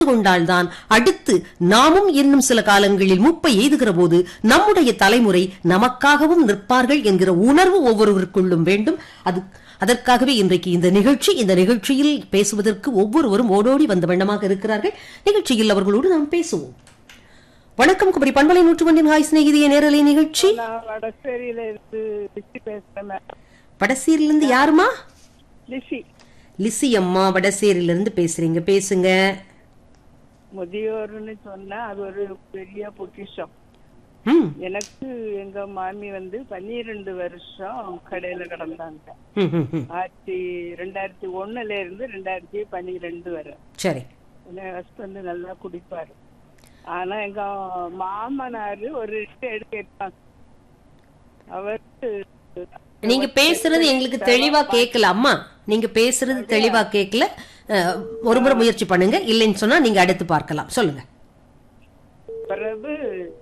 கொண்டால்தான் அடுத்து நாமும் இன்னும் சில காலங்களில் முப்பை எய்துகிற போது நம்முடைய தலைமுறை நமக்காகவும் நிற்பார்கள் என்கிற உணர்வு ஒவ்வொருவருக்குள்ளும் வேண்டும் அது அதற்காகவே இன்றைக்கு இந்த நிகழ்ச்சி இந்த நிகழ்ச்சியில் பேசுவதற்கு ஒவ்வொருவரும் ஓடோடி வந்த வண்ணமாக இருக்கிறார்கள் நிகழ்ச்சியில் அவர்களோடு நாம் பேசுவோம் வணக்கம் குமரி பண்பலை நூற்றுவண்டின் ஹாய் சிநேகிதிய நேரலை நிகழ்ச்சி நான் வடசேரியில இருந்து லிசி பேசுறேன் மேம். வடசேரிலிருந்து யாருமா லிசி லிசி அம்மா வடசேரிலிருந்து பேசுறீங்க பேசுங்க முதியோர்னு சொன்னா அது ஒரு பெரிய பொக்கிஷம் ம் எனக்கு எங்க மாமி வந்து பன்னிரெண்டு வருஷம் கடையில கிடந்தாங்க ம், ம், ம். ஆயிரத்தி ரெண்டாயிரத்தி ஒண்ணுல இருந்து ரெண்டாயிரத்தி பன்னிரெண்டு வரை சரி என் ஹஸ்பண்ட் நல்லா குடிப்பாரு ஆனா எங்க மாமனாரு ஒரு எடுக்க எடுப்பாங்க அவரு நீங்க பேசுறது எங்களுக்கு தெளிவா கேட்கல அம்மா நீங்க பேசுறது தெளிவா கேட்கல அஹ், ஒரு முறை முயற்சி பண்ணுங்க இல்லைன்னு சொன்னா நீங்க அடுத்து பார்க்கலாம் சொல்லுங்க பிறகு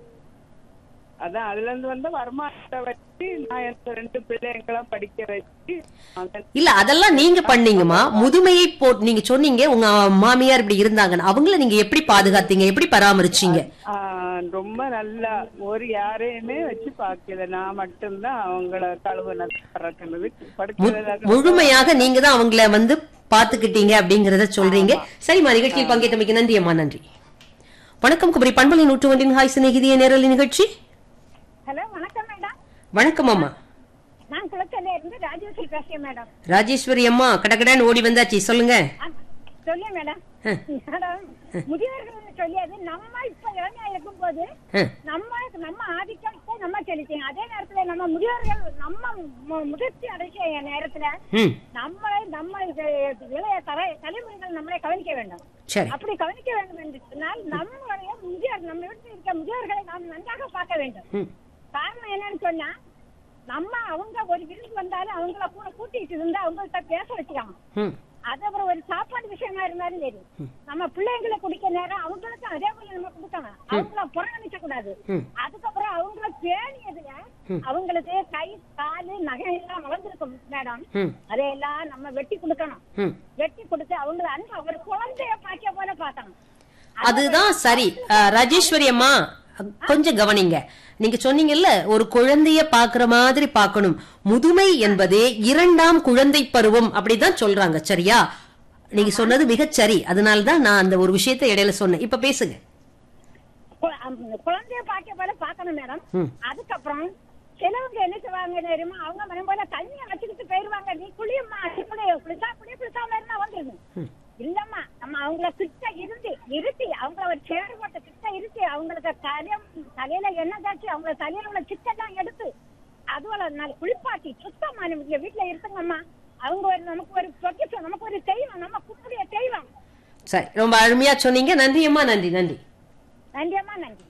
அதான் அதுல இருந்து வந்த வருமானத்தை வச்சு நான் எனக்கு ரெண்டு பிள்ளைங்களை படிக்க வச்சு அவன் இல்ல அதெல்லாம் நீங்க பண்ணீங்கம்மா முதுமையை போ நீங்க சொன்னீங்க உங்க மாமியார் இப்படி இருந்தாங்கன்னு அவங்கள நீங்க எப்படி பாதுகாத்தீங்க எப்படி பராமரிச்சீங்க ஆஹ் ரொம்ப நல்லா ஒரு யாரையுமே வச்சு பார்க்கல நான் மட்டும்தான் அவங்கள கழுவுனது பறக்குனது படுக்கிறதாக முழுமையாக நீங்க தான் அவங்கள வந்து பாத்துக்கிட்டீங்க அப்படிங்கறத சொல்றீங்க சரிம்மா நிகழ்ச்சியில் பங்கேற்றமைக்கு நன்றி அம்மா நன்றி வணக்கம் குமரி பண்பலை நூற்று ஒன்றின் ஹாய் சிநேகிதிய நேரலை நிகழ்ச்சி ஹலோ வணக்கம் மேடம் வணக்கம் அம்மா நான் குளச்சல்ல இருந்து ராஜேஸ்வரி பேசுறேன் மேடம் ராஜேஸ்வரி அம்மா கடகடான்னு ஓடி வந்தாச்சு சொல்லுங்க ஆ, சொல்லுங்க மேடம் ஆ. மேடம் முதியோர்கள் சொல்லியது நம்ம இப்ப இளமையா இருக்கும் போது ஆ, நம்ம நம்ம ஆதிக்கத்தை நம்ம செலுத்தீங்க அதே நேரத்துல நம்ம முதியோர்கள் நம்ம மு- முதிர்ச்சி அடைச்ச நேரத்துல ம் நம்மளை நம்ம இது இளைய தலை தலைமுறைகள் நம்மளை கவனிக்க வேண்டும் சரி அப்படி கவனிக்க வேண்டும் என்று சொன்னால் நம்மளுடைய முதியோர் நம்ம வீட்டில் இருக்க முதியோர்களை நாம் நன்றாக பார்க்க வேண்டும் ம் காரணம் என்னன்னு சொன்னா நம்ம அவங்க ஒரு விருந்து வந்தாலும் அவங்கள கூட கூட்டிட்டு இருந்தா அவங்கள்ட்ட பேச வச்சுக்கலாம் ம் அது அப்புறம் ஒரு சாப்பாடு விஷயமா இருந்தாலும் சரி நம்ம பிள்ளைங்களை குடிக்க நேரம் அவங்களுக்கும் அதே போல நம்ம கொடுக்கணும் அவங்கள புறக்கணிக்க கூடாது ம். அதுக்கப்புறம் அவங்கள பேணியதுல அவங்களுக்கு கை காலு நகை எல்லாம் வளர்ந்துருக்கும் மேடம் ம் அதையெல்லாம் நம்ம வெட்டி கொடுக்கணும் ம் வெட்டி கொடுத்து அவங்கள அன்பு ஒரு குழந்தைய பாக்கிய போல பார்க்கணும் அதுதான் சரி அஹ், ராஜேஸ்வரி அம்மா கொஞ்சம் கவனிங்க நீங்க சொன்னீங்கல்ல ஒரு குழந்தைய பாக்குற மாதிரி பார்க்கணும் முதுமை என்பதே இரண்டாம் குழந்தை பருவம் அப்படிதான் சொல்றாங்க சரியா நீங்க சொன்னது மிகச் சரி அதனாலதான் நான் அந்த ஒரு விஷயத்தை இடையில சொன்னேன் இப்ப பேசுங்க கு- அந்த குழந்தைய பாக்கிய போல பார்க்கணும் மேடம் ம். அதுக்கப்புறம் சிலவங்க என்ன செய்வாங்க தெரியுமா அவங்க மனம் போல தண்ணிய வச்சுக்கிட்டு போயிருவாங்க நீ குளியம்மா இப்படி குளிச்சா குளிய குளிக்காம இருந்தா வந்துருது இல்லம்மா நம்ம அவங்கள கிட்ட இருந்து இருத்தி அவங்கள ஒரு சேறு போட்ட கிட்ட இருத்தி அவங்களுக்கு தலையம் தலையில எண்ணெய் தாச்சு அவங்க தலையில உள்ள சிக்கெல்லாம் எடுத்து அதுவள நான் குளிப்பாட்டி சுத்தமா நீங்க வீட்டுல இருக்குங்கம்மா அவங்க ஒரு நமக்கு ஒரு பொக்கிஷம் நமக்கு ஒரு தெய்வம் நம்ம கும்பிடைய தெய்வம் சரி ரொம்ப அருமையா சொன்னீங்க நன்றி அம்மா நன்றி நன்றி நன்றியம்மா நன்றி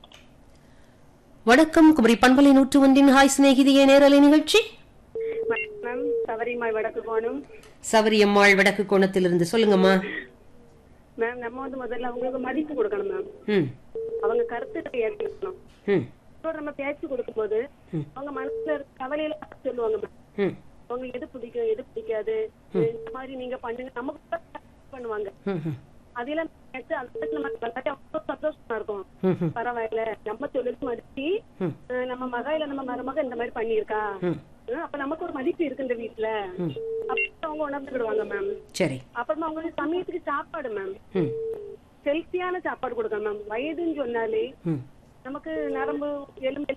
வணக்கம் குமரி பண்பலை நூற்று ஒன்றின் ஹாய் சிநேகிதிய நேரலை நிகழ்ச்சி மேம் சபரிமாய் வடக்கு கோணம் சவரி அம்மாள் வடக்கு கோணத்திலிருந்து சொல்லுங்கம்மா மேம் நம்ம வந்து முதல்ல அவங்களுக்கு மதிப்பு கொடுக்கணும் மேம் ம் அவங்க கருத்துக்களை ஏற்றுக்கணும் ம் இப்போ நம்ம பேச்சு கொடுக்கும்போது அவங்க மனசுல இருக்க கவலையில சொல்லுவாங்க மேம் ம் அவங்க எது பிடிக்கும் எது பிடிக்காது இந்த மாதிரி நீங்க பண்ணுங்க நமக்கு கூட பண்ணுவாங்க ம் ம் அதெல்லாம் கேட்டு அந்த இடத்துல நம்ம எல்லாத்தையும் அவ்வளவு சந்தோஷமா இருக்கும் ம் ம் பரவாயில்ல நம்ம தொழில் மதிச்சு ம். அஹ் நம்ம மக இல்ல நம்ம மருமக இந்த மாதிரி பண்ணியிருக்கா ம். அஹ் அப்ப நமக்கு ஒரு மதிப்பு இருக்கு இந்த வீட்டுல அப்ப அவங்க உணர்ந்துக்கிடுவாங்க மேம் சரி அப்புறமா அவங்களுக்கு சமயத்துக்கு சாப்பாடு மேம் ம் ஹெல்த்தியான சாப்பாடு கொடுக்கணும் மேம் வயதுன்னு சொன்னாலே ம் நமக்கு நரம்பு எலும்பு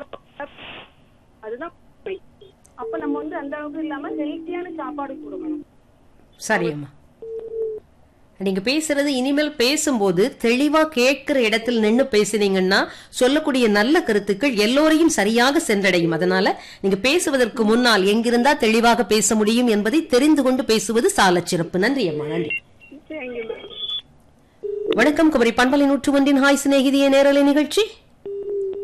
அதுதான் உண்மை. அப்ப நம்ம வந்து அந்த அளவுக்கு இல்லாம ஹெல்த்தியான சாப்பாடு கொடுக்கணும் சரி அம்மா நீங்க பேசுறது இனிமேல் பேசும்போது தெளிவா கேட்கிற இடத்தில் நின்னு பேசினீங்கன்னா சொல்லக்கூடிய நல்ல கருத்துக்கள் எல்லோரையும் சரியாக சென்றடையும் அதனால நீங்க பேசுவதற்கு முன்னால் எங்கிருந்தா தெளிவாக பேச முடியும் என்பதை தெரிந்து கொண்டு பேசுவது சாலச் சிறப்பு நன்றி அம்மா நன்றி தேங்க்யூ மேம் வணக்கம் குமரி பண்பலை நூற்று ஒன்றின் ஹாய் சிநேகிதிய நேரலை நிகழ்ச்சி